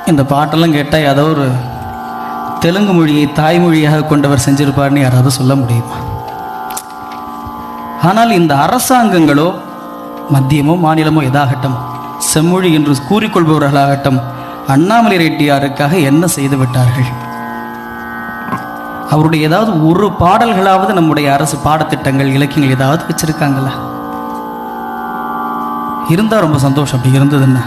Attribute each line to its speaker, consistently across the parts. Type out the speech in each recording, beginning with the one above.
Speaker 1: இந்த பாட்டெல்லாம் கேட்டால் ஏதோ ஒரு தெலுங்கு மொழியை தாய்மொழியாக கொண்டவர் செஞ்சிருப்பார்னு யாராவது சொல்ல முடியுமா ஆனால் இந்த அரசாங்கங்களோ மத்தியமோ மாநிலமோ எதாகட்டும் செம்மொழி என்று கூறிக்கொள்பவர்களாகட்டும் அண்ணாமலை ரெட்டியாருக்காக என்ன செய்து விட்டார்கள் அவருடைய ஏதாவது ஒரு பாடல்களாவது நம்முடைய அரசு பாடத்திட்டங்கள் இலக்கியங்கள் ஏதாவது வச்சிருக்காங்களா இருந்தா ரொம்ப சந்தோஷம் அப்படி இருந்ததுன்னா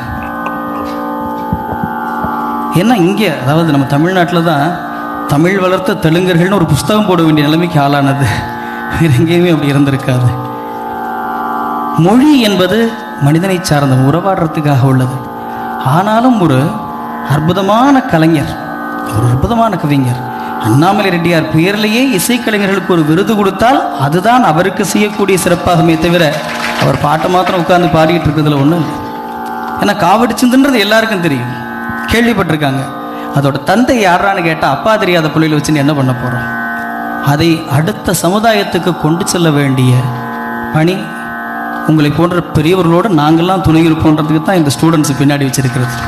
Speaker 1: ஏன்னா இங்கே அதாவது நம்ம தமிழ்நாட்டில் தான் தமிழ் வளர்த்த தெலுங்கர்கள்னு ஒரு புஸ்தகம் போட வேண்டிய நிலைமைக்கு ஆளானது வேற எங்கேயுமே அப்படி இருந்திருக்காது மொழி என்பது மனிதனை சார்ந்த உறவாடுறதுக்காக உள்ளது ஆனாலும் ஒரு அற்புதமான கலைஞர் ஒரு அற்புதமான கவிஞர் அண்ணாமலை ரெட்டியார் பெயர்லேயே இசைக்கலைஞர்களுக்கு ஒரு விருது கொடுத்தால் அதுதான் அவருக்கு செய்யக்கூடிய சிறப்பாகுமே தவிர அவர் பாட்டை மாத்திரம் உட்கார்ந்து பாடிட்டு இருக்கிறதுல ஒன்றும் இல்லை ஏன்னா காவடி சிந்துன்றது எல்லாருக்கும் தெரியும் கேள்விப்பட்டிருக்காங்க அதோட தந்தை யாரான்னு கேட்டால் அப்பா தெரியாத பிள்ளைகளை வச்சுன்னு என்ன பண்ண போகிறோம் அதை அடுத்த சமுதாயத்துக்கு கொண்டு செல்ல வேண்டிய பணி உங்களை போன்ற பெரியவர்களோடு நாங்கள்லாம் துணை இருப்போன்றதுக்கு தான் இந்த ஸ்டூடெண்ட்ஸ் பின்னாடி வச்சிருக்கிறது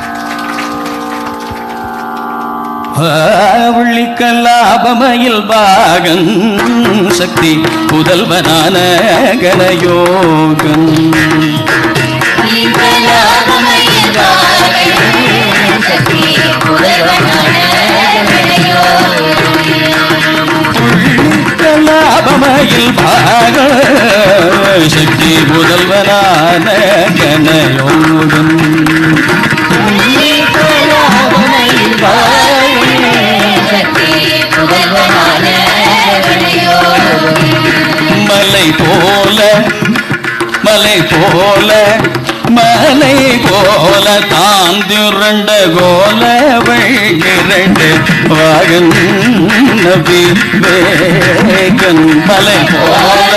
Speaker 1: லாபமயில் பாகன் சக்தி புதல்வனான கனயோகன் லாபமயில் பாக சக்தி புதல்வனான கனயோகன் மலை போல மலை போல மலை போல தாந்திரண்ட கோல இரண்டு வாகன் நபி வேகன் மலை போல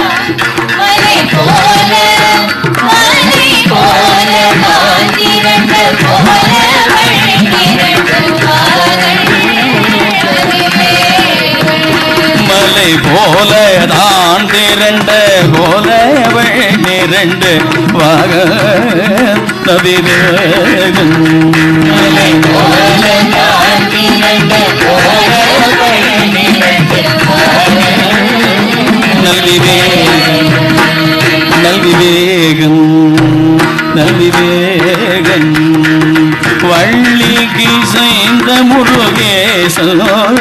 Speaker 1: மலை போல தாண்டிரண்ட கோல இரண்டு வாகன் நபி வேகன் மலை போல நல்விவேகன் நல்விவேகன் நல்விவேகன் வள்ளிக்கு செய்த முருகேசன்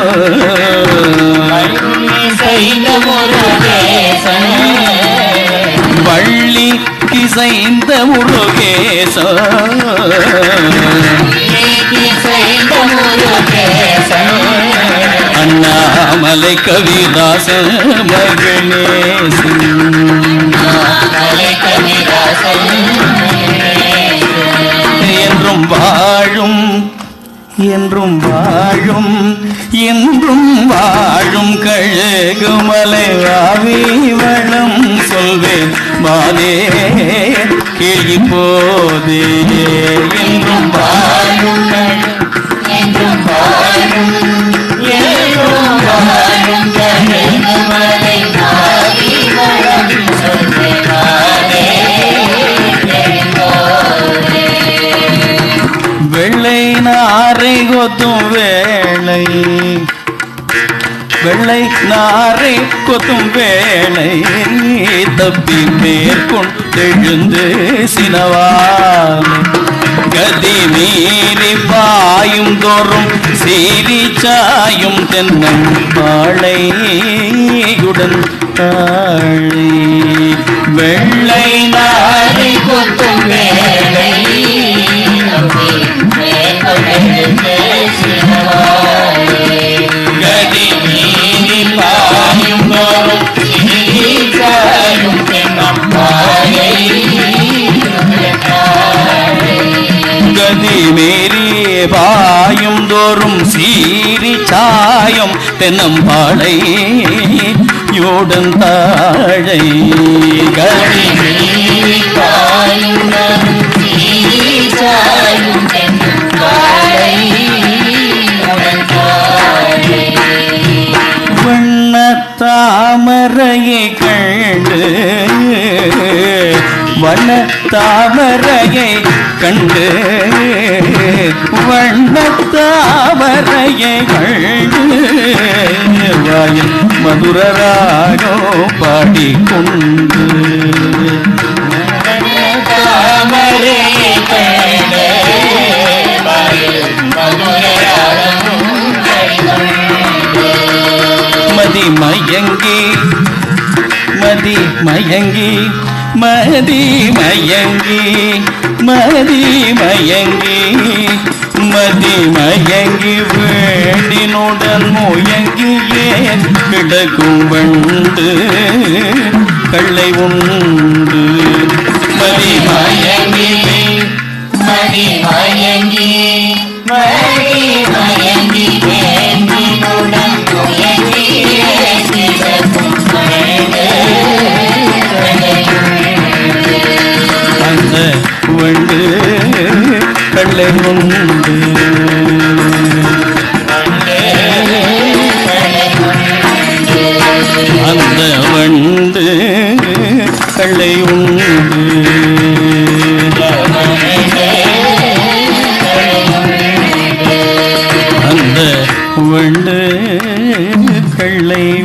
Speaker 1: வள்ளிக்கு செய்த முருகேசன் அண்ணாமலை கவிதாச மகனேசன் என்றும் வாழும் என்றும் வாழும் என்றும் வாழும் கழுகுமலை வாவி வளம் சொல்வேன் மாலே கேள்வி போதே என்றும் வாழும் வெள்ளை நாரை கொத்தும் வேளை வெள்ளை நாரை கொத்தும் வேளை தப்பி மேற்கொண்டெழுந்து சினவாலை கதி மீறி பாயும் தோறும் சீரி சாயும் தென்னம் பாழையுடன் தாழை வெள்ளை நாரை கொத்தும் வேளை கதி மீறி பாயும் தோறும் சீரி சாயும் தென்னம் கதி மீறி பாயும் தோறும் சீரி சாயம் தென்னம்பாளை யோடன் தாழை கதி மீறி பாயும் வண்ண தாமரையை கண்டு வண்ண தாமரையை கண்டு வண்ண தாமரையை கண்டு வாயில் மதுரராகோ பாடிக்கொண்டு மதி மயங்கி மதி மயங்கி மதி மயங்கி மதி மயங்கி மதி மயங்கி வேண்டினுடன் முயங்கி ஏன் கிடக்கும் வண்டு கள்ளை உண்டு மதி மயங்கி
Speaker 2: மதி மயங்கி மதி மயங்கி வேண்டினுடன் முயங்கி ஏற்றிடக்கும் வண்டு
Speaker 1: அந்த வண்டு கள்ளை உண்டு அந்த வண்டு கள்ளை உண்டு அந்த வண்டு கள்ளை